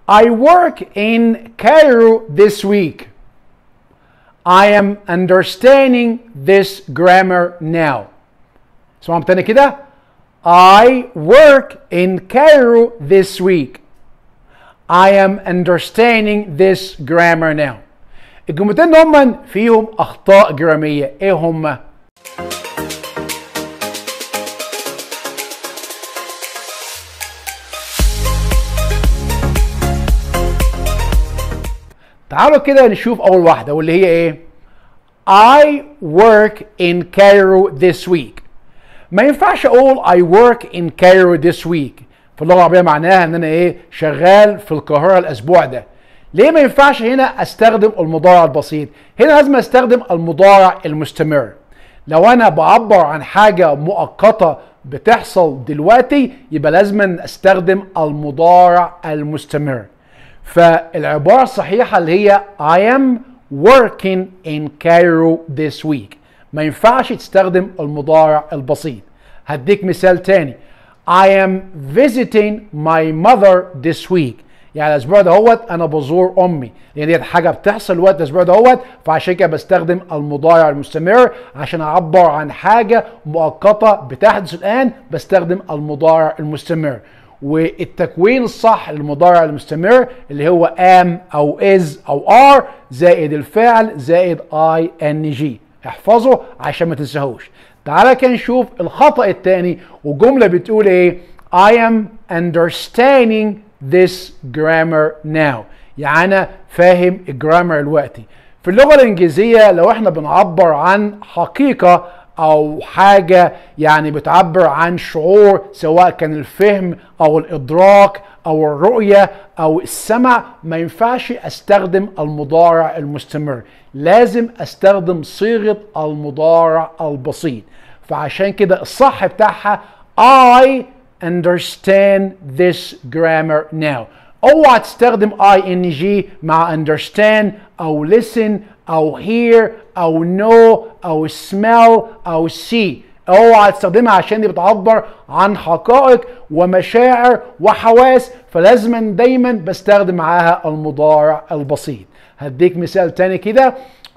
I work in Cairo this week. I am understanding this grammar now. اسمعهم تاني كده. I work in Cairo this week. I am understanding this grammar now. الجملتين هم فيهم اخطاء جراميه ايه هم تعالوا كده نشوف اول واحده واللي هي ايه I work in Cairo this week ما ينفعش اقول I work in Cairo this week في اللغه العربيه معناها ان انا ايه شغال في القاهره الاسبوع ده ليه ما ينفعش هنا استخدم المضارع البسيط هنا لازم استخدم المضارع المستمر لو انا بعبر عن حاجه مؤقته بتحصل دلوقتي يبقى لازم استخدم المضارع المستمر فالعباره الصحيحه اللي هي I am working in Cairo this week ما ينفعش تستخدم المضارع البسيط هديك مثال تاني I am visiting my mother this week يعني الاسبوع دهوت انا بزور امي لان دي حاجه بتحصل الوقت الاسبوع دهوت فعشان كده بستخدم المضارع المستمر عشان اعبر عن حاجه مؤقته بتحدث الان بستخدم المضارع المستمر والتكوين الصح للمضارع المستمر اللي هو am او is او are زائد الفعل زائد ing احفظه عشان ما تنساهوش تعالى كده نشوف الخطأ الثاني وجملة بتقول ايه I am understanding this grammar now يعني انا فاهم الجرامر دلوقتي في اللغة الانجليزية لو احنا بنعبر عن حقيقة او حاجة يعني بتعبر عن شعور سواء كان الفهم او الادراك او الرؤية او السمع ما ينفعش استخدم المضارع المستمر لازم استخدم صيغة المضارع البسيط فعشان كده الصح بتاعها I understand this grammar now اوعى تستخدم ing مع understand او listen او hear او know او smell او see اوعى تستخدمها عشان دي بتعبر عن حقائق ومشاعر وحواس فلازما دايما بستخدم معاها المضارع البسيط هديك مثال تاني كده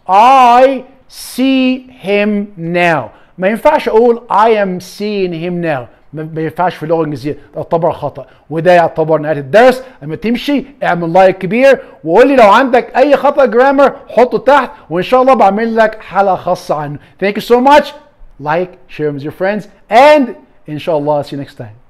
I see him now ما ينفعش اقول I am seeing him now ما ينفعش في اللغه الانجليزيه تعتبر خطا وده يعتبر نهايه الدرس اما تمشي اعمل لايك كبير وقول لي لو عندك اي خطا جرامر حطه تحت وان شاء الله بعمل لك حلقه خاصه عنه thank you so much like share with your friends and inshallah see you next time